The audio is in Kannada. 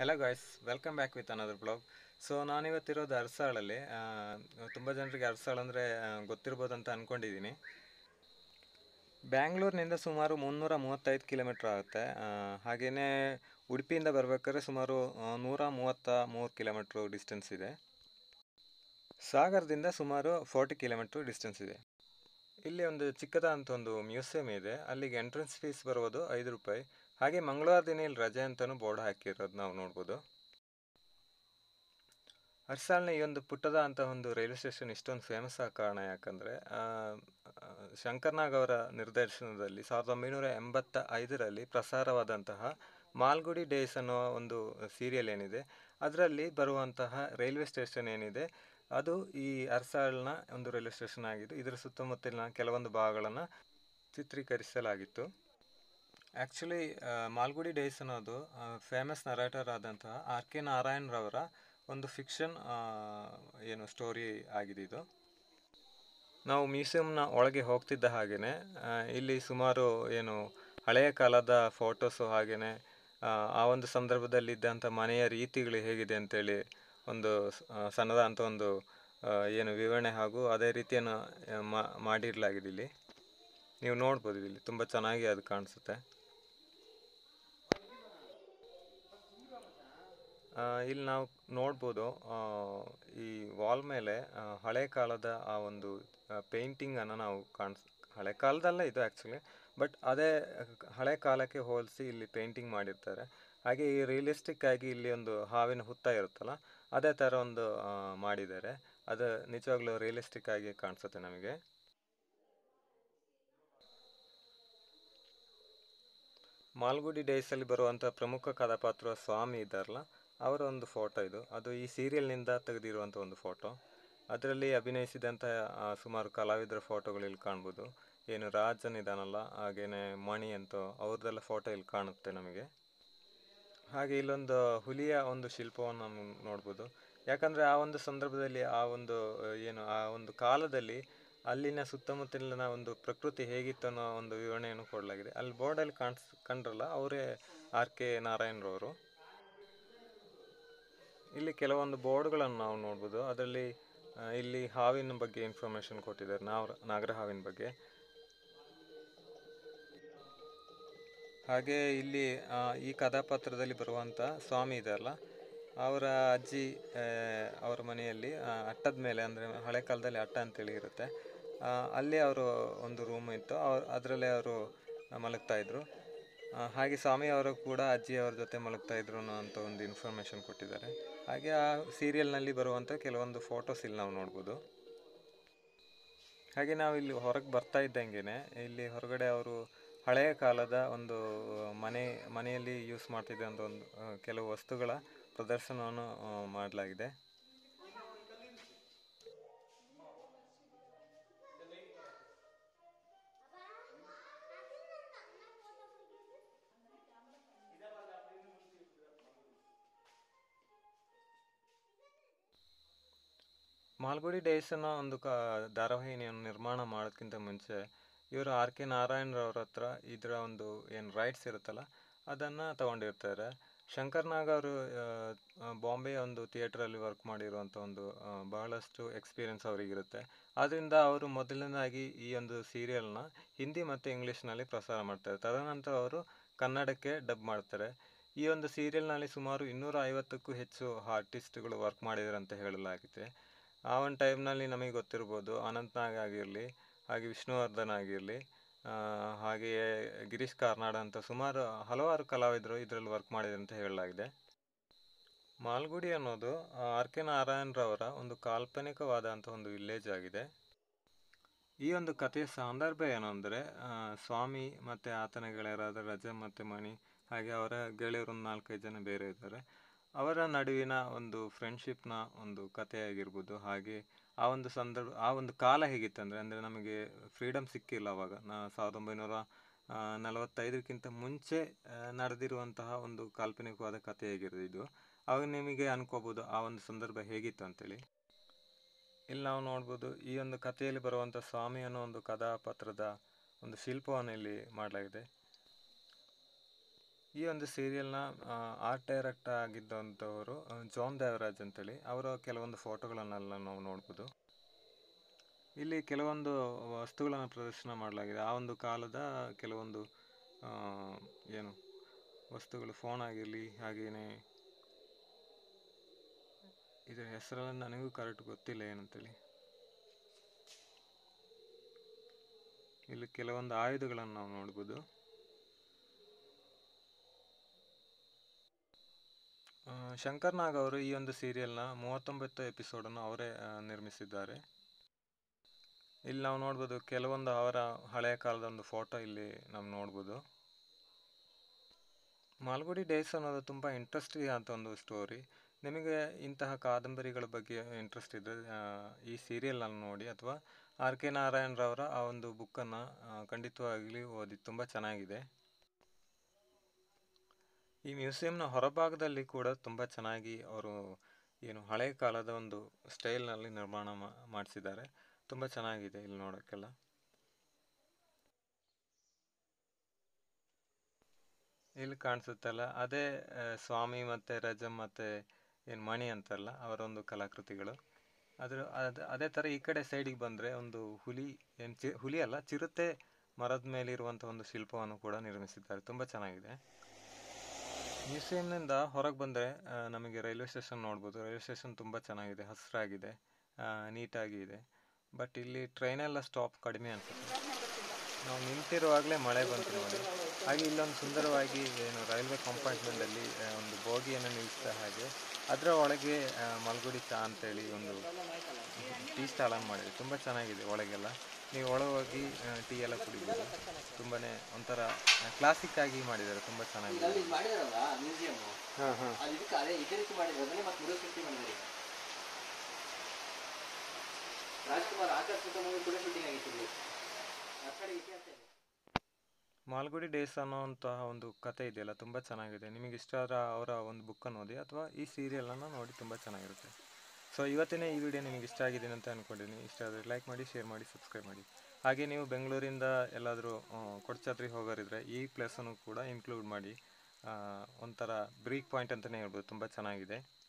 hello guys welcome back with another blog so ನಾನಿವತ್ತಿರೋದು ಅರಸಾಳಲ್ಲಿ ತುಂಬ ಜನರಿಗೆ ಅರಸಾಳ್ ಅಂದರೆ ಗೊತ್ತಿರ್ಬೋದು ಅಂತ ಅಂದ್ಕೊಂಡಿದ್ದೀನಿ ಬ್ಯಾಂಗ್ಳೂರಿನಿಂದ ಸುಮಾರು ಮುನ್ನೂರ ಮೂವತ್ತೈದು ಕಿಲೋಮೀಟ್ರ್ ಆಗುತ್ತೆ ಹಾಗೆಯೇ ಉಡುಪಿಯಿಂದ ಬರಬೇಕಾದ್ರೆ ಸುಮಾರು ಆ, ನೂರ ಮೂವತ್ತ ಮೂರು ಕಿಲೋಮೀಟ್ರು ಡಿಸ್ಟೆನ್ಸ್ ಇದೆ ಸಾಗರದಿಂದ ಸುಮಾರು ಫೋರ್ಟಿ ಕಿಲೋಮೀಟ್ರ್ ಡಿಸ್ಟೆನ್ಸ್ ಇದೆ ಇಲ್ಲಿ ಒಂದು ಚಿಕ್ಕದಾದಂಥ ಒಂದು ಮ್ಯೂಸಿಯಂ ಇದೆ ಅಲ್ಲಿಗೆ ಎಂಟ್ರೆನ್ಸ್ ಫೀಸ್ ಬರೋದು ಐದು ರೂಪಾಯಿ ಹಾಗೆ ಮಂಗಳವಾರ ದಿನ ಇಲ್ಲಿ ರಜೆ ಅಂತಲೂ ಬೋರ್ಡ್ ಹಾಕಿರೋದು ನಾವು ನೋಡ್ಬೋದು ಅರ್ಸಾಲ್ನ ಈ ಒಂದು ಪುಟ್ಟದ ಅಂತ ಒಂದು ರೈಲ್ವೆ ಸ್ಟೇಷನ್ ಇಷ್ಟೊಂದು ಫೇಮಸ್ ಆಗ ಕಾರಣ ಯಾಕಂದರೆ ಶಂಕರ್ನಾಗ್ ಅವರ ನಿರ್ದೇಶನದಲ್ಲಿ ಸಾವಿರದ ಒಂಬೈನೂರ ಎಂಬತ್ತ ಐದರಲ್ಲಿ ಪ್ರಸಾರವಾದಂತಹ ಮಾಲ್ಗುಡಿ ಡೇಸ್ ಅನ್ನೋ ಒಂದು ಸೀರಿಯಲ್ ಏನಿದೆ ಅದರಲ್ಲಿ ಬರುವಂತಹ ರೈಲ್ವೆ ಸ್ಟೇಷನ್ ಏನಿದೆ ಅದು ಈ ಅರ್ಸಾಳ್ನ ಒಂದು ರೈಲ್ವೆ ಸ್ಟೇಷನ್ ಆಗಿದ್ದು ಇದರ ಸುತ್ತಮುತ್ತಲಿನ ಕೆಲವೊಂದು ಭಾಗಗಳನ್ನು ಚಿತ್ರೀಕರಿಸಲಾಗಿತ್ತು ಆ್ಯಕ್ಚುಲಿ ಮಾಲ್ಗುಡಿ ಡೇಸ್ ಅನ್ನೋದು ಫೇಮಸ್ ನರೇಟರ್ ಆದಂತಹ ಆರ್ ಕೆ ನಾರಾಯಣ್ ರವರ ಒಂದು ಫಿಕ್ಷನ್ ಏನು ಸ್ಟೋರಿ ಆಗಿದೆ ಇದು ನಾವು ಮ್ಯೂಸಿಯಂನ ಒಳಗೆ ಹೋಗ್ತಿದ್ದ ಹಾಗೆಯೇ ಇಲ್ಲಿ ಸುಮಾರು ಏನು ಹಳೆಯ ಕಾಲದ ಫೋಟೋಸು ಹಾಗೆಯೇ ಆ ಒಂದು ಸಂದರ್ಭದಲ್ಲಿದ್ದಂಥ ಮನೆಯ ರೀತಿಗಳು ಹೇಗಿದೆ ಅಂತೇಳಿ ಒಂದು ಸ- ಆ, ಸಣ್ಣದಾದಂಥ ಒಂದು ಆ, ಏನು ವಿವರಣೆ ಹಾಗೂ ಅದೇ ರೀತಿಯನ್ನು ಆ, ಮಾ- ಮಾಡಿರಲಾಗಿದೆ ಇಲ್ಲಿ ನೀವು ನೋಡ್ಬೋದು ಇಲ್ಲಿ ತುಂಬ ಚೆನ್ನಾಗಿ ಅದು ಕಾಣಿಸುತ್ತೆ ಆ, ಇಲ್ಲಿ ನಾವು ನೋಡ್ಬೋದು ಆ, ಈ ವಾಲ್ ಮೇಲೆ ಆ, ಹಳೆ ಕಾಲದ ಆ ಒಂದು ಪೇಂಟಿಂಗನ್ನು ನಾವು ಕಾಣಿಸ್ ಹಳೆ ಕಾಲದಲ್ಲ ಇದು ಆ್ಯಕ್ಚುಲಿ ಬಟ್ ಅದೇ ಹಳೆ ಕಾಲಕ್ಕೆ ಹೋಲಿಸಿ ಇಲ್ಲಿ ಪೇಂಟಿಂಗ್ ಮಾಡಿರ್ತಾರೆ ಹಾಗೆ ಈ ರಿಯಲಿಸ್ಟಿಕ್ ಆಗಿ ಇಲ್ಲಿ ಒಂದು ಹಾವಿನ ಹುತ್ತ ಇರುತ್ತಲ್ಲ ಅದೇ ಥರ ಒಂದು ಆ, ಮಾಡಿದ್ದಾರೆ ಅದು ನಿಜವಾಗ್ಲೂ ರಿಯಲಿಸ್ಟಿಕ್ ಆಗಿ ಕಾಣಿಸುತ್ತೆ ನಮಗೆ ಮಾಲ್ಗುಡಿ ಡೇಸಲ್ಲಿ ಬರುವಂಥ ಪ್ರಮುಖ ಕಥಾಪಾತ್ರ ಸ್ವಾಮಿ ಇದ್ದಾರಲ್ಲ ಅವರ ಒಂದು ಫೋಟೋ ಇದು ಅದು ಈ ಸೀರಿಯಲ್ನಿಂದ ತೆಗೆದಿರುವಂಥ ಒಂದು ಫೋಟೋ ಅದರಲ್ಲಿ ಅಭಿನಯಿಸಿದಂಥ ಆ, ಸುಮಾರು ಕಲಾವಿದರ ಫೋಟೋಗಳು ಇಲ್ಲಿ ಕಾಣ್ಬೋದು ಏನು ರಾಜನ್ ಇದಾನಲ್ಲ ಹಾಗೇನೆ ಮಣಿ ಅಂತ ಅವ್ರದ್ದೆಲ್ಲ ಫೋಟೋ ಇಲ್ಲಿ ಕಾಣುತ್ತೆ ನಮಗೆ ಹಾಗೆ ಇಲ್ಲೊಂದು ಹುಲಿಯ ಒಂದು ಶಿಲ್ಪವನ್ನು ನಾವು ನೋಡ್ಬೋದು ಯಾಕಂದರೆ ಆ ಒಂದು ಸಂದರ್ಭದಲ್ಲಿ ಆ ಒಂದು ಆ, ಏನು ಆ ಒಂದು ಕಾಲದಲ್ಲಿ ಅಲ್ಲಿನ ಸುತ್ತಮುತ್ತಲಿನ ಒಂದು ಪ್ರಕೃತಿ ಹೇಗಿತ್ತು ಅನ್ನೋ ಒಂದು ವಿವರಣೆಯನ್ನು ಕೊಡಲಾಗಿದೆ ಅಲ್ಲಿ ಬೋರ್ಡಲ್ಲಿ ಕಾಣಿಸ್ ಕಂಡ್ರಲ್ಲ ಅವರೇ ಆರ್ ಕೆ ನಾರಾಯಣರವರು ಇಲ್ಲಿ ಕೆಲವೊಂದು ಬೋರ್ಡ್ಗಳನ್ನು ನಾವು ನೋಡ್ಬೋದು ಅದರಲ್ಲಿ ಆ, ಇಲ್ಲಿ ಹಾವಿನ ಬಗ್ಗೆ ಇನ್ಫಾರ್ಮೇಷನ್ ಕೊಟ್ಟಿದ್ದಾರೆ ನಾವ್ ನಾಗರ ಹಾವಿನ ಬಗ್ಗೆ ಹಾಗೆ ಇಲ್ಲಿ ಆ, ಈ ಕಥಾಪಾತ್ರದಲ್ಲಿ ಬರುವಂಥ ಸ್ವಾಮಿ ಇದಾರಲ್ಲ ಅವರ ಅಜ್ಜಿ ಆ, ಅವರ ಮನೆಯಲ್ಲಿ ಆ, ಅಟ್ಟದ ಮೇಲೆ ಅಂದರೆ ಹಳೆ ಕಾಲದಲ್ಲಿ ಅಟ್ಟ ಅಂತೇಳಿ ಇರುತ್ತೆ ಆ, ಅಲ್ಲಿ ಅವರು ಒಂದು ರೂಮ್ ಇತ್ತು ಅವ್ರು ಅದರಲ್ಲೇ ಅವರು ಮಲಗ್ತಾ ಇದ್ರು ಆ, ಹಾಗೆ ಸ್ವಾಮಿ ಅವರು ಕೂಡ ಅಜ್ಜಿ ಅವ್ರ ಜೊತೆ ಮಲಗ್ತಾ ಇದ್ರು ಅನ್ನೋ ಅಂತ ಒಂದು ಇನ್ಫಾರ್ಮೇಷನ್ ಕೊಟ್ಟಿದ್ದಾರೆ ಹಾಗೆ ಆ ಸೀರಿಯಲ್ನಲ್ಲಿ ಬರುವಂಥ ಕೆಲವೊಂದು ಫೋಟೋಸ್ ಇಲ್ಲಿ ನಾವು ನೋಡ್ಬೋದು ಹಾಗೆ ನಾವು ಇಲ್ಲಿ ಹೊರಗೆ ಬರ್ತಾ ಇದ್ದಂಗೆನೆ ಇಲ್ಲಿ ಹೊರಗಡೆ ಅವರು ಹಳೆಯ ಕಾಲದ ಒಂದು ಮನೆ ಮನೆಯಲ್ಲಿ ಯೂಸ್ ಮಾಡ್ತಿದ್ದಂಥ ಒಂದು ಆ, ಕೆಲವು ವಸ್ತುಗಳ ಪ್ರದರ್ಶನವನ್ನು ಆ, ಮಾಡಲಾಗಿದೆ ಮಾಲ್ಗುಡಿ ಡೇಸ್ ಅನ್ನೋ ಒಂದು ಕ ಧಾರಾವಾಹಿನಿಯನ್ನು ನಿರ್ಮಾಣ ಮಾಡೋದಕ್ಕಿಂತ ಮುಂಚೆ ಇವರು ಆರ್ ಕೆ ನಾರಾಯಣರವ್ರ ಹತ್ರ ಇದರ ಒಂದು ಏನು ರೈಟ್ಸ್ ಇರುತ್ತಲ್ಲ ಅದನ್ನು ತಗೊಂಡಿರ್ತಾರೆ ಶಂಕರ್ ನಾಗ್ ಅವರು ಬಾಂಬೆ ಒಂದು ಥಿಯೇಟ್ರಲ್ಲಿ ವರ್ಕ್ ಮಾಡಿರುವಂಥ ಒಂದು ಆ, ಬಹಳಷ್ಟು ಎಕ್ಸ್ಪೀರಿಯನ್ಸ್ ಅವರಿಗಿರುತ್ತೆ ಆದ್ದರಿಂದ ಅವರು ಮೊದಲನೇದಾಗಿ ಈ ಒಂದು ಸೀರಿಯಲ್ನ ಹಿಂದಿ ಮತ್ತು ಇಂಗ್ಲೀಷ್ನಲ್ಲಿ ಪ್ರಸಾರ ಮಾಡ್ತಾರೆ ತದನಂತರ ಅವರು ಕನ್ನಡಕ್ಕೆ ಡಬ್ ಮಾಡ್ತಾರೆ ಈ ಒಂದು ಸೀರಿಯಲ್ನಲ್ಲಿ ಸುಮಾರು ಇನ್ನೂರ ಐವತ್ತಕ್ಕೂ ಹೆಚ್ಚು ಆರ್ಟಿಸ್ಟ್ಗಳು ವರ್ಕ್ ಮಾಡಿದ್ದಾರೆ ಅಂತ ಹೇಳಲಾಗಿದೆ ಆ ಒಂದು ಟೈಮ್ನಲ್ಲಿ ನಮಗೆ ಗೊತ್ತಿರ್ಬೋದು ಅನಂತ್ ನಾಗ್ ಆಗಿರಲಿ ಹಾಗೆ ವಿಷ್ಣುವರ್ಧನ್ ಆಗಿರಲಿ ಹಾಗೆಯೇ ಗಿರೀಶ್ ಕಾರ್ನಾಡ್ ಅಂತ ಸುಮಾರು ಹಲವಾರು ಕಲಾವಿದರು ಇದರಲ್ಲಿ ವರ್ಕ್ ಮಾಡಿದ್ದಾರೆ ಅಂತ ಹೇಳಲಾಗಿದೆ ಮಾಲ್ಗುಡಿ ಅನ್ನೋದು ಆರ್ ಕೆ ನಾರಾಯಣರವರ ಒಂದು ಕಾಲ್ಪನಿಕವಾದಂಥ ಒಂದು ವಿಲೇಜ್ ಆಗಿದೆ ಈ ಒಂದು ಕಥೆಯ ಸಂದರ್ಭ ಏನು ಅಂದರೆ ಸ್ವಾಮಿ ಮತ್ತು ಆತನ ಗೆಳೆಯರಾದ ರಜ ಮತ್ತು ಮಣಿ ಹಾಗೆ ಅವರ ಗೆಳೆಯರು ಒಂದು ನಾಲ್ಕೈದು ಜನ ಬೇರೆ ಇದ್ದಾರೆ ಅವರ ನಡುವಿನ ಒಂದು ಫ್ರೆಂಡ್ಶಿಪ್ನ ಒಂದು ಕಥೆಯಾಗಿರ್ಬೋದು ಹಾಗೆ ಆ ಒಂದು ಸಂದರ್ಭ ಆ ಒಂದು ಕಾಲ ಹೇಗಿತ್ತಂದರೆ ಅಂದರೆ ನಮಗೆ ಫ್ರೀಡಮ್ ಸಿಕ್ಕಿಲ್ಲ ಅವಾಗ ನಾ ಸಾವಿರದ ಒಂಬೈನೂರ ಆ, ನಲವತ್ತೈದಕ್ಕಿಂತ ಮುಂಚೆ ಆ, ನಡೆದಿರುವಂತಹ ಒಂದು ಕಾಲ್ಪನಿಕವಾದ ಕಥೆಯಾಗಿರೋದು ಇದು ಆವಾಗ ನಿಮಗೆ ಅನ್ಕೋಬೋದು ಆ ಒಂದು ಸಂದರ್ಭ ಹೇಗಿತ್ತು ಅಂತೇಳಿ ಇಲ್ಲಿ ನಾವು ನೋಡ್ಬೋದು ಈ ಒಂದು ಕಥೆಯಲ್ಲಿ ಬರುವಂಥ ಸ್ವಾಮಿ ಅನ್ನೋ ಒಂದು ಕಥಾಪಾತ್ರದ ಒಂದು ಶಿಲ್ಪವನ್ನು ಇಲ್ಲಿ ಮಾಡಲಾಗಿದೆ ಈ ಒಂದು ಸೀರಿಯಲ್ನ ಆರ್ಟ್ ಡೈರೆಕ್ಟ್ ಆಗಿದ್ದಂಥವರು ಆ, ಜಾನ್ ದೇವರಾಜ್ ಅಂತೇಳಿ ಅವರ ಕೆಲವೊಂದು ಫೋಟೋಗಳನ್ನೆಲ್ಲ ನಾವು ನೋಡ್ಬೋದು ಇಲ್ಲಿ ಕೆಲವೊಂದು ವಸ್ತುಗಳನ್ನು ಪ್ರದರ್ಶನ ಮಾಡಲಾಗಿದೆ ಆ ಒಂದು ಕಾಲದ ಕೆಲವೊಂದು ಆ, ಏನು ವಸ್ತುಗಳು ಫೋನ್ ಆಗಿರಲಿ ಹಾಗೆಯೇ ಇದರ ಹೆಸರೆಲ್ಲ ನನಗೂ ಕರೆಕ್ಟ್ ಗೊತ್ತಿಲ್ಲ ಏನಂತೇಳಿ ಇಲ್ಲಿ ಕೆಲವೊಂದು ಆಯುಧಗಳನ್ನು ನಾವು ನೋಡ್ಬೋದು ಆ, ಶಂಕರ್ ನಾಗ್ ಅವರು ಈ ಒಂದು ಸೀರಿಯಲ್ನ ಮೂವತ್ತೊಂಬತ್ತು ಎಪಿಸೋಡನ್ನು ಅವರೇ ಆ, ನಿರ್ಮಿಸಿದ್ದಾರೆ ಇಲ್ಲಿ ನಾವು ನೋಡ್ಬೋದು ಕೆಲವೊಂದು ಅವರ ಹಳೆಯ ಕಾಲದ ಒಂದು ಫೋಟೋ ಇಲ್ಲಿ ನಾವು ನೋಡ್ಬೋದು ಮಾಲ್ಗುಡಿ ಡೇಸ್ ಅನ್ನೋದು ತುಂಬ ಇಂಟ್ರೆಸ್ಟಿಂಗ್ ಆದ ಒಂದು ಸ್ಟೋರಿ ನಿಮಗೆ ಇಂತಹ ಕಾದಂಬರಿಗಳ ಬಗ್ಗೆ ಇಂಟ್ರೆಸ್ಟ್ ಇದ್ದರೆ ಆ, ಈ ಸೀರಿಯಲನ್ನು ನೋಡಿ ಅಥವಾ ಆರ್ ಕೆ ನಾರಾಯಣರವರ ಆ ಒಂದು ಬುಕ್ಕನ್ನು ಖಂಡಿತವಾಗಲಿ ಓದಿ ತುಂಬ ಚೆನ್ನಾಗಿದೆ ಈ ಮ್ಯೂಸಿಯಂನ ಹೊರಭಾಗದಲ್ಲಿ ಕೂಡ ತುಂಬ ಚೆನ್ನಾಗಿ ಅವರು ಏನು ಹಳೆಯ ಕಾಲದ ಒಂದು ಸ್ಟೈಲ್ನಲ್ಲಿ ನಿರ್ಮಾಣ ಮಾಡಿಸಿದ್ದಾರೆ ತುಂಬ ಚೆನ್ನಾಗಿದೆ ಇಲ್ಲಿ ನೋಡೋಕ್ಕೆಲ್ಲ ಇಲ್ಲಿ ಕಾಣಿಸುತ್ತಲ್ಲ ಅದೇ ಆ, ಸ್ವಾಮಿ ಮತ್ತು ರಜಮ್ ಮತ್ತು ಏನು ಮಣಿ ಅಂತಲ್ಲ ಅವರೊಂದು ಕಲಾಕೃತಿಗಳು ಅದರ ಅದು ಅದೇ ಥರ ಈ ಕಡೆ ಸೈಡಿಗೆ ಬಂದರೆ ಒಂದು ಹುಲಿ ಏನು ಚಿ ಹುಲಿ ಅಲ್ಲ ಚಿರತೆ ಮರದ ಮೇಲಿರುವಂಥ ಒಂದು ಶಿಲ್ಪವನ್ನು ಕೂಡ ನಿರ್ಮಿಸಿದ್ದಾರೆ ತುಂಬ ಚೆನ್ನಾಗಿದೆ ಮ್ಯೂಸಿಯಂನಿಂದ ಹೊರಗೆ ಬಂದರೆ ನಮಗೆ ರೈಲ್ವೆ ಸ್ಟೇಷನ್ ನೋಡ್ಬೋದು ರೈಲ್ವೆ ಸ್ಟೇಷನ್ ತುಂಬ ಚೆನ್ನಾಗಿದೆ ಹಸಿರಾಗಿದೆ ನೀಟಾಗಿ ಇದೆ ಬಟ್ ಇಲ್ಲಿ ಟ್ರೈನೆಲ್ಲ ಸ್ಟಾಪ್ ಕಡಿಮೆ ಅನಿಸುತ್ತೆ ನಾವು ನಿಂತಿರುವಾಗಲೇ ಮಳೆ ಬಂತು ನೋಡಿ ಹಾಗೆ ಇಲ್ಲೊಂದು ಸುಂದರವಾಗಿ ಏನು ರೈಲ್ವೆ ಕಂಪಾರ್ಟ್ಮೆಂಟಲ್ಲಿ ಒಂದು ಬೋಗಿಯನ್ನು ನಿಲ್ಲಿಸಿದ ಹಾಗೆ ಅದರ ಒಳಗೆ ಆ, ಮಲ್ಗುಡಿ ಚಾ ಅಂತೇಳಿ ಒಂದು ಟೀ ಸ್ಟಾಲನ್ನು ಮಾಡಿದೆ ತುಂಬ ಚೆನ್ನಾಗಿದೆ ಒಳಗೆಲ್ಲ ನೀವು ಒಳಗೆ ಹೋಗಿ ಟೀ ಎಲ್ಲ ಕುಡಿಬೋದು ತುಂಬಾ ಒಂಥರ ಕ್ಲಾಸಿಕ್ ಆಗಿ ಮಾಡಿದ್ದಾರೆ ತುಂಬ ಚೆನ್ನಾಗಿದೆ ಅಲ್ಲಿ ಮಾಡಿದಾರಲ್ಲ ಮ್ಯೂಸಿಯಂ ಹಾಂ ಹಾಂ ಅದು ಇದಕ್ಕೆ ಅದೇ ಇದೇ ರೀತಿ ಮಾಡಿರೋದನ್ನೇ ಮತ್ತೆ ಮುರುಘ ಶೂಟಿಂಗ್ ಮಾಡಿದ್ದಾರೆ ರಾಜ್ಕುಮಾರ್ ಆಕರ್ಷಿತ ಮೂವಿ ಕೂಡ ಶೂಟಿಂಗ್ ಆಗಿತ್ತು ಇಲ್ಲಿ ಆ ಕಡೆ ಇತಿಹಾಸ ಇದೆ ಮಾಲ್ಗುಡಿ ಡೇಸ್ ಅನ್ನೋಂತಹ ಒಂದು ಕತೆ ಇದೆಯಲ್ಲ ತುಂಬ ಚೆನ್ನಾಗಿದೆ ನಿಮಗೆ ಇಷ್ಟ ಆದ ಅವರ ಒಂದು ಬುಕ್ಕನ್ನು ಓದಿ ಅಥವಾ ಈ ಸೀರಿಯಲನ್ನು ನೋಡಿ ತುಂಬ ಚೆನ್ನಾಗಿರುತ್ತೆ ಸೊ ಇವತ್ತಿನ ಈ ವಿಡಿಯೋ ನಿಮಗೆ ಇಷ್ಟ ಆಗಿದೆ ಅಂತ ಅಂದ್ಕೊಂಡಿದ್ದೀನಿ ಇಷ್ಟ ಆದರೆ ಲೈಕ್ ಮಾಡಿ ಶೇರ್ ಮಾಡಿ ಸಬ್ಸ್ಕ್ರೈಬ್ ಮಾಡಿ ಹಾಗೆ ನೀವು ಬೆಂಗಳೂರಿಂದ ಎಲ್ಲಾದರೂ ಕೊಡಚಾದ್ರಿ ಹೋಗೋರಿದ್ರೆ ಈ ಪ್ಲೇಸನ್ನು ಕೂಡ ಇನ್ಕ್ಲೂಡ್ ಮಾಡಿ ಆ, ಒಂಥರ ಬ್ರೀಕ್ ಪಾಯಿಂಟ್ ಅಂತಲೇ ಹೇಳ್ಬೋದು ತುಂಬ ಚೆನ್ನಾಗಿದೆ